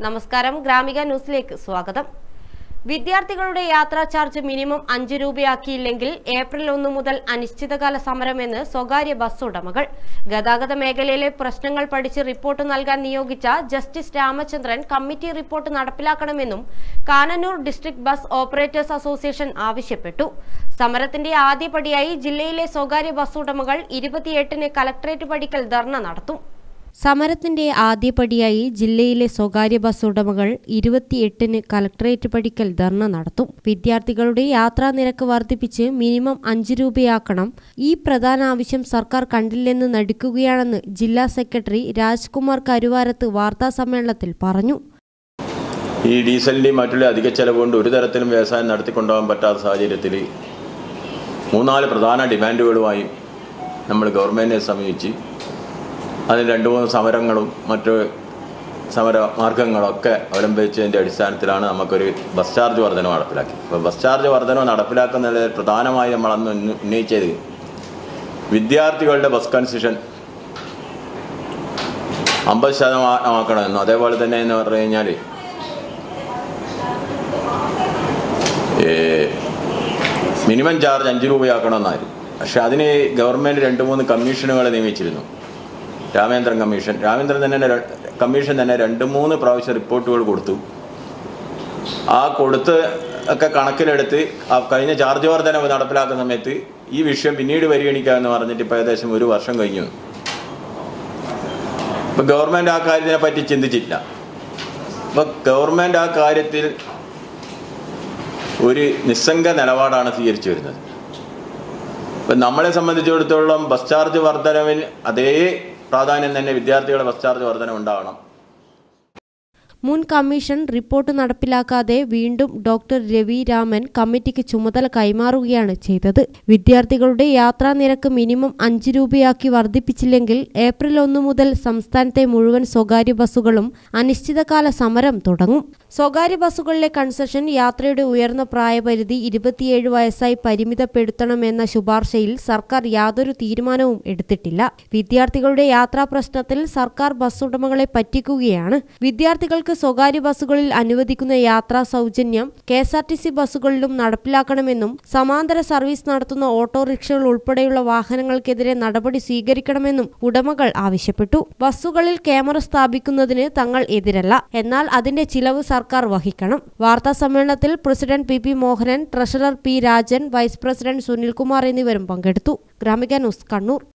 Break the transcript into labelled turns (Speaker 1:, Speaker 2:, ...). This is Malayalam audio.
Speaker 1: നമസ്കാരം ഗ്രാമിക ന്യൂസിലേക്ക് സ്വാഗതം വിദ്യാർത്ഥികളുടെ യാത്രാ ചാർജ് മിനിമം അഞ്ച് രൂപയാക്കിയില്ലെങ്കിൽ ഏപ്രിൽ ഒന്ന് മുതൽ അനിശ്ചിതകാല സമരമെന്ന് സ്വകാര്യ ബസ് ഉടമകൾ ഗതാഗത മേഖലയിലെ പ്രശ്നങ്ങൾ പഠിച്ച് റിപ്പോർട്ട് നൽകാൻ നിയോഗിച്ച ജസ്റ്റിസ് രാമചന്ദ്രൻ കമ്മിറ്റി റിപ്പോർട്ട് നടപ്പിലാക്കണമെന്നും Cannanore district bus operators association ആവശ്യപ്പെട്ടു സമരത്തിന്റെ ആദ്യപടിയായി ജില്ലയിലെ സ്വകാര്യ ബസ് ഉടമകൾ ഇരുപത്തിയെട്ടിന് കലക്ടറേറ്റ് പടിക്കൽ ധർണ നടത്തും സമരത്തിന്റെ ആദ്യപടിയായി ജില്ലയിലെ സ്വകാര്യ ബസ് ഉടമകൾ ഇരുപത്തിയെട്ടിന് കലക്ടറേറ്റ് പടിക്കൽ ധർണ നടത്തും വിദ്യാർത്ഥികളുടെ യാത്രാ നിരക്ക് വർദ്ധിപ്പിച്ച് മിനിമം അഞ്ച് രൂപയാക്കണം ഈ പ്രധാന ആവശ്യം സർക്കാർ കണ്ടില്ലെന്ന് നടിക്കുകയാണെന്ന് ജില്ലാ സെക്രട്ടറി രാജ്കുമാർ കരുവാരത്ത് വാർത്താസമ്മേളനത്തിൽ പറഞ്ഞു
Speaker 2: ഈ ഡീസലിൻ്റെയും മറ്റുള്ള അധിക ചെലവ് കൊണ്ട് ഒരു തരത്തിലും വ്യവസായം നടത്തിക്കൊണ്ടുപോകാൻ പറ്റാത്ത സാഹചര്യത്തിൽ മൂന്നാല് പ്രധാന ഡിമാൻഡുകളുമായി നമ്മൾ ഗവൺമെൻറ്റിനെ സമീപിച്ച് അതിന് രണ്ട് മൂന്ന് സമരങ്ങളും മറ്റ് സമര മാർഗങ്ങളൊക്കെ അവലംബിച്ചതിൻ്റെ അടിസ്ഥാനത്തിലാണ് നമുക്കൊരു ബസ് ചാർജ് വർധന നടപ്പിലാക്കി അപ്പോൾ ബസ് ചാർജ് വർധന നടപ്പിലാക്കുന്നതിൽ പ്രധാനമായി നമ്മൾ അന്ന് ഉന്ന- ഉന്നയിച്ചത് വിദ്യാർത്ഥികളുടെ ബസ് കൺസെഷൻ അമ്പത് ശതമാനമാക്കണമെന്നും അതേപോലെ തന്നെ എന്ന് പറഞ്ഞു കഴിഞ്ഞാൽ മിനിമം ചാർജ് അഞ്ച് രൂപയാക്കണമെന്നായിരുന്നു പക്ഷെ അതിന് ഗവൺമെൻറ് രണ്ട് മൂന്ന് കമ്മീഷനുകൾ നിയമിച്ചിരുന്നു രാമേന്ദ്രൻ കമ്മീഷൻ രാമേന്ദ്രൻ തന്നെ ര- കമ്മീഷൻ തന്നെ രണ്ട് മൂന്ന് പ്രാവശ്യം റിപ്പോർട്ടുകൾ കൊടുത്തു ആ കൊടുത്ത് ഒക്കെ കണക്കിലെടുത്ത് ആ കഴിഞ്ഞ ചാർജ് വർധന നടപ്പിലാക്കുന്ന സമയത്ത് ഈ വിഷയം പിന്നീട് പരിഗണിക്കാമെന്ന് പറഞ്ഞിട്ട് ഇപ്പോൾ ഏകദേശം ഒരു വർഷം കഴിഞ്ഞു ഇപ്പം ഗവൺമെൻറ് ആ കാര്യത്തിനെ പറ്റി ചിന്തിച്ചില്ല അപ്പം ഗവൺമെൻറ് ആ കാര്യത്തിൽ ഒരു നിസ്സംഗ നിലപാടാണ് സ്വീകരിച്ചു വരുന്നത് ഇപ്പം നമ്മളെ സംബന്ധിച്ചിടത്തോളം ബസ് ചാർജ് വർധനവിൽ അതേ പ്രാധാന്യം തന്നെ വിദ്യാർത്ഥികളുടെ ബസ് ചാർജ് വർധന ഉണ്ടാകണം
Speaker 1: മുൻ കമ്മീഷൻ റിപ്പോർട്ട് നടപ്പിലാക്കാതെ വീണ്ടും ഡോക്ടർ രവി രാമൻ കമ്മിറ്റിക്ക് ചുമതല കൈമാറുകയാണ് ചെയ്തത് വിദ്യാർത്ഥികളുടെ യാത്രാ നിരക്ക് മിനിമം അഞ്ച് രൂപയാക്കി വർദ്ധിപ്പിച്ചില്ലെങ്കിൽ ഏപ്രിൽ ഒന്ന് മുതൽ സംസ്ഥാനത്തെ മുഴുവൻ സ്വകാര്യ ബസ്സുകളും അനിശ്ചിതകാല സമരം തുടങ്ങും സ്വകാര്യ ബസ്സുകളിലെ കൺസെഷൻ യാത്രയുടെ ഉയർന്ന പ്രായപരിധി ഇരുപത്തിയേഴ് വയസ്സായി പരിമിതപ്പെടുത്തണമെന്ന ശുപാർശയിൽ സർക്കാർ യാതൊരു തീരുമാനവും എടുത്തിട്ടില്ല വിദ്യാർത്ഥികളുടെ യാത്രാ പ്രശ്നത്തിൽ സർക്കാർ ബസ് ഉടമകളെ പറ്റിക്കുകയാണ് വിദ്യാർത്ഥികൾക്ക് സ്വകാര്യ ബസ്സുകളിൽ അനുവദിക്കുന്ന യാത്രാ സൗജന്യം K S R T C ബസ്സുകളിലും നടപ്പിലാക്കണമെന്നും സമാന്തര സർവീസ് നടത്തുന്ന ഓട്ടോറിക്ഷകൾ ഉൾപ്പെടെയുള്ള വാഹനങ്ങൾക്കെതിരെ നടപടി സ്വീകരിക്കണമെന്നും ഉടമകൾ ആവശ്യപ്പെട്ടു ബസ്സുകളിൽ ക്യാമറ സ്ഥാപിക്കുന്നതിന് തങ്ങൾ എതിരല്ല എന്നാൽ അതിന്റെ ചിലവ് സർക്കാർ വഹിക്കണം വാർത്താ സമ്മേളനത്തിൽ president P P Mohanan treasurer P Rajan vice president Sunilkumar എന്നിവരും പങ്കെടുത്തു ഗ്രാമിക ന്യൂസ് കണ്ണൂർ